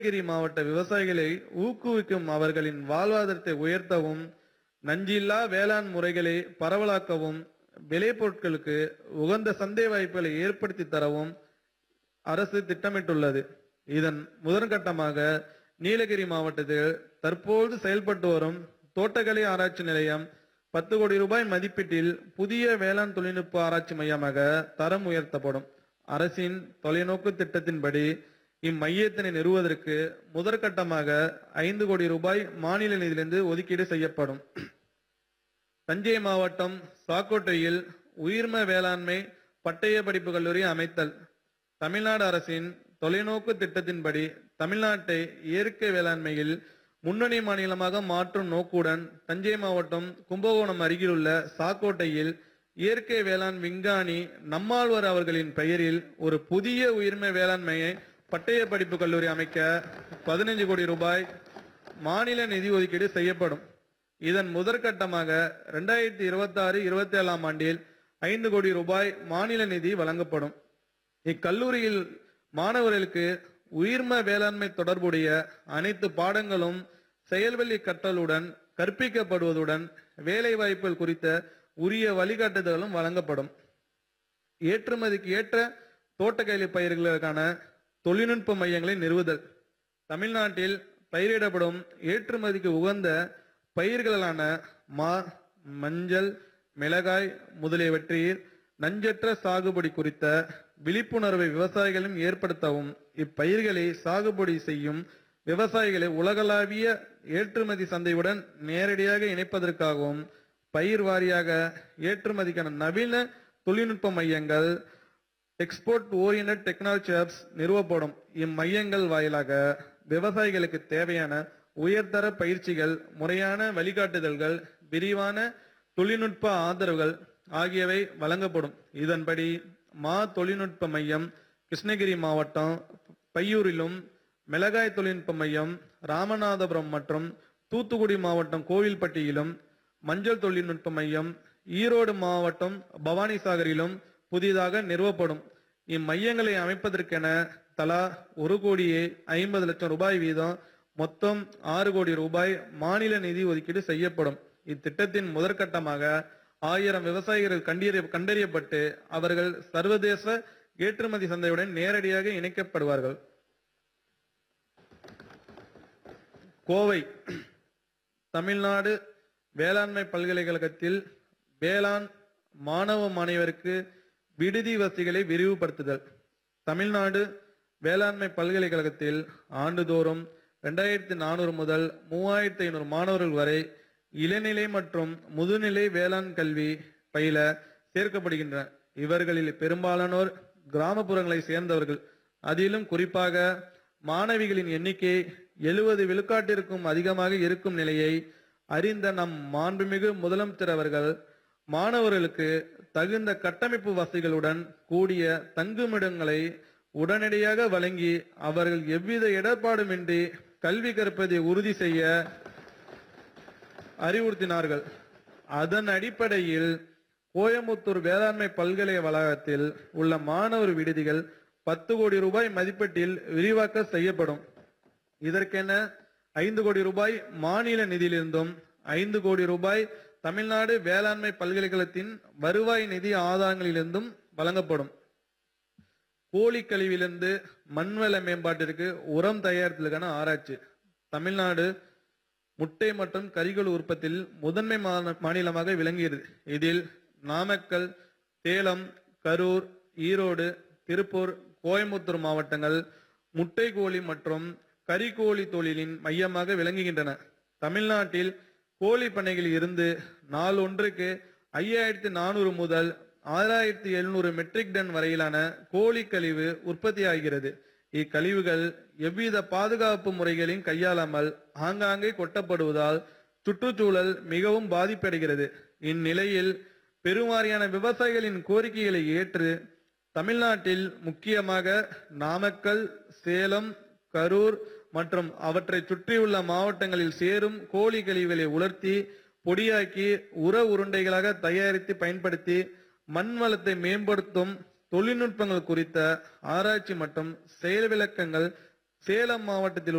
நீலகிரி மாவட்ட விவசாயிகளை ஊக்குவிக்கும் அவர்களின் வாழ்வாதாரத்தை உயர்த்தவும் நஞ்சில்லா வேளாண் முறைகளை பரவலாக்கவும் விளைபொருட்களுக்கு உகந்த சந்தை வாய்ப்புகளை ஏற்படுத்தி தரவும் அரசு திட்டமிட்டுள்ளது இதன் முதற்கட்டமாக நீலகிரி மாவட்டத்தில் தற்போது செயல்பட்டு வரும் தோட்டக்கலை ஆராய்ச்சி நிலையம் பத்து கோடி ரூபாய் மதிப்பீட்டில் புதிய வேளாண் தொழில்நுட்ப ஆராய்ச்சி மையமாக தரம் உயர்த்தப்படும் அரசின் தொலைநோக்கு திட்டத்தின்படி இம்மையத்தினை நிறுவுவதற்கு முதற்கட்டமாக ஐந்து கோடி ரூபாய் மாநில நிதியிலிருந்து ஒதுக்கீடு செய்யப்படும் தஞ்சை மாவட்டம் சாக்கோட்டையில் உயிர்ம வேளாண்மை பட்டய படிப்பு கல்லூரி அமைத்தல் தமிழ்நாடு அரசின் தொலைநோக்கு திட்டத்தின்படி தமிழ்நாட்டை இயற்கை வேளாண்மையில் முன்னணி மாநிலமாக மாற்றும் நோக்குடன் தஞ்சை மாவட்டம் கும்பகோணம் அருகிலுள்ள சாக்கோட்டையில் இயற்கை வேளாண் விஞ்ஞானி நம்மாழ்வார் அவர்களின் பெயரில் ஒரு புதிய உயிர்ம வேளாண்மையை பட்டய படிப்பு கல்லூரி அமைக்க பதினைஞ்சு கோடி ரூபாய் மாநில நிதி ஒதுக்கீடு செய்யப்படும் இதன் முதற்கட்டமாக ரெண்டாயிரத்தி இருபத்தி ஆறு இருபத்தி ஏழாம் ஆண்டில் ஐந்து கோடி ரூபாய் மாநில நிதி வழங்கப்படும் இக்கல்லூரியில் மாணவர்களுக்கு உயிர்ம வேளாண்மை தொடர்புடைய அனைத்து பாடங்களும் செயல்வழி கற்றலுடன் கற்பிக்கப்படுவதுடன் வேலை வாய்ப்புகள் குறித்த உரிய வழிகாட்டுதலும் வழங்கப்படும் ஏற்றுமதிக்கு ஏற்ற தோட்டக்கலை பயிர்களுக்கான தொழில்நுட்ப மையங்களை நிறுவுதல் தமிழ்நாட்டில் பயிரிடப்படும் ஏற்றுமதிக்கு உகந்த பயிர்களான மா மஞ்சள் மிளகாய் முதலியவற்றில் நஞ்சற்ற சாகுபடி குறித்த விழிப்புணர்வை விவசாயிகளும் ஏற்படுத்தவும் இப்பயிர்களை சாகுபடி செய்யும் விவசாயிகளை உலகளாவிய ஏற்றுமதி சந்தையுடன் நேரடியாக இணைப்பதற்காகவும் பயிர் வாரியாக ஏற்றுமதிக்கான நவீன தொழில்நுட்ப மையங்கள் எக்ஸ்போர்ட் ஓரியன்ட் டெக்னாலஜி ஹப்ஸ் நிறுவப்படும் இம்மையங்கள் வாயிலாக விவசாயிகளுக்கு தேவையான உயர்தர பயிற்சிகள் முறையான வழிகாட்டுதல்கள் விரிவான தொழில்நுட்ப ஆதரவுகள் ஆகியவை வழங்கப்படும் இதன்படி மா தொழில்நுட்ப மையம் கிருஷ்ணகிரி மாவட்டம் பையூரிலும் மிளகாய் தொழில்நுட்ப மையம் ராமநாதபுரம் மற்றும் தூத்துக்குடி மாவட்டம் கோவில்பட்டியிலும் மஞ்சள் தொழில்நுட்ப மையம் ஈரோடு மாவட்டம் பவானிசாகரிலும் புதிதாக நிறுவப்படும் இம்மையங்களை அமைப்பதற்கென தலா ஒரு கோடியே ஐம்பது லட்சம் ரூபாய் வீதம் மொத்தம் ஆறு கோடி ரூபாய் மாநில நிதி ஒதுக்கீடு செய்யப்படும் இத்திட்டத்தின் முதற்கட்டமாக ஆயிரம் விவசாயிகள் கண்டறிய கண்டறியப்பட்டு அவர்கள் சர்வதேச ஏற்றுமதி சந்தையுடன் நேரடியாக இணைக்கப்படுவார்கள் கோவை தமிழ்நாடு வேளாண்மை பல்கலைக்கழகத்தில் வேளாண் மாணவ மாணவருக்கு விடுதி வசதிகளை விரிவுபடுத்துதல் தமிழ்நாடு வேளாண்மை பல்கலைக்கழகத்தில் ஆண்டுதோறும் ரெண்டாயிரத்தி நானூறு முதல் மூவாயிரத்தி ஐநூறு மாணவர்கள் வரை இளநிலை மற்றும் முதுநிலை வேளாண் கல்வி பயில சேர்க்கப்படுகின்றனர் இவர்களில் பெரும்பாலானோர் கிராமப்புறங்களை சேர்ந்தவர்கள் அதிலும் குறிப்பாக மாணவிகளின் எண்ணிக்கை எழுபது விழுக்காட்டிற்கும் அதிகமாக இருக்கும் நிலையை அறிந்த நம் மாண்புமிகு முதலமைச்சர் அவர்கள் மாணவர்களுக்கு தகுந்த கட்டமைப்பு வசதிகளுடன் கூடிய தங்குமிடங்களை உடனடியாக வழங்கி அவர்கள் எவ்வித இடர்பாடுமின்றி கல்வி கற்பதை உறுதி செய்ய அறிவுறுத்தினார்கள் அதன் அடிப்படையில் கோயமுத்தூர் வேளாண்மை பல்கலை வளாகத்தில் உள்ள மாணவர் விடுதிகள் பத்து கோடி ரூபாய் மதிப்பீட்டில் விரிவாக்க செய்யப்படும் இதற்கென ஐந்து கோடி ரூபாய் மாநில நிதியிலிருந்தும் ஐந்து கோடி ரூபாய் தமிழ்நாடு வேளாண்மை பல்கலைக்கழகத்தின் வருவாய் நிதி ஆதாரங்களிலிருந்தும் வழங்கப்படும் கோழி கழிவிலிருந்து மண்வள மேம்பாட்டிற்கு உரம் தயாரித்தலுக்கான ஆராய்ச்சி தமிழ்நாடு முட்டை மற்றும் கறிகள் உற்பத்தியில் முதன்மை மா- மாநிலமாக விளங்குகிறது இதில் நாமக்கல் சேலம் கரூர் ஈரோடு திருப்பூர் கோயம்புத்தூர் மாவட்டங்கள் முட்டை கோழி மற்றும் கறிக்கோழி தொழிலின் மையமாக விளங்குகின்றன தமிழ்நாட்டில் கோழி பண்ணைகளில் இருந்து நாள் ஒன்றுக்கு ஐயாயிரத்தி நானூறு முதல் ஆறாயிரத்தி எழுநூறு மெட்ரிக் டன் வரையிலான கோழி கழிவு உற்பத்தியாகிறது இக்கழிவுகள் எவ்வித பாதுகாப்பு முறைகளையும் கையாளாமல் ஆங்காங்கே கொட்டப்படுவதால் சுற்றுச்சூழல் மிகவும் பாதிப்படைகிறது இந்நிலையில் பெருவாரியான விவசாயிகளின் கோரிக்கைகளை ஏற்று தமிழ்நாட்டில் முக்கியமாக நாமக்கல் சேலம் கரூர் மற்றும் அவற்றை சுற்றியுள்ள மாவட்டங்களில் சேரும் கோழி கழிவுகளை உலர்த்தி பொடியாக்கி உர உருண்டைகளாக தயாரித்து பயன்படுத்தி மண் வளத்தை மேம்படுத்தும் தொழில்நுட்பங்கள் குறித்த ஆராய்ச்சி மற்றும் செயல் விளக்கங்கள் சேலம் மாவட்டத்தில்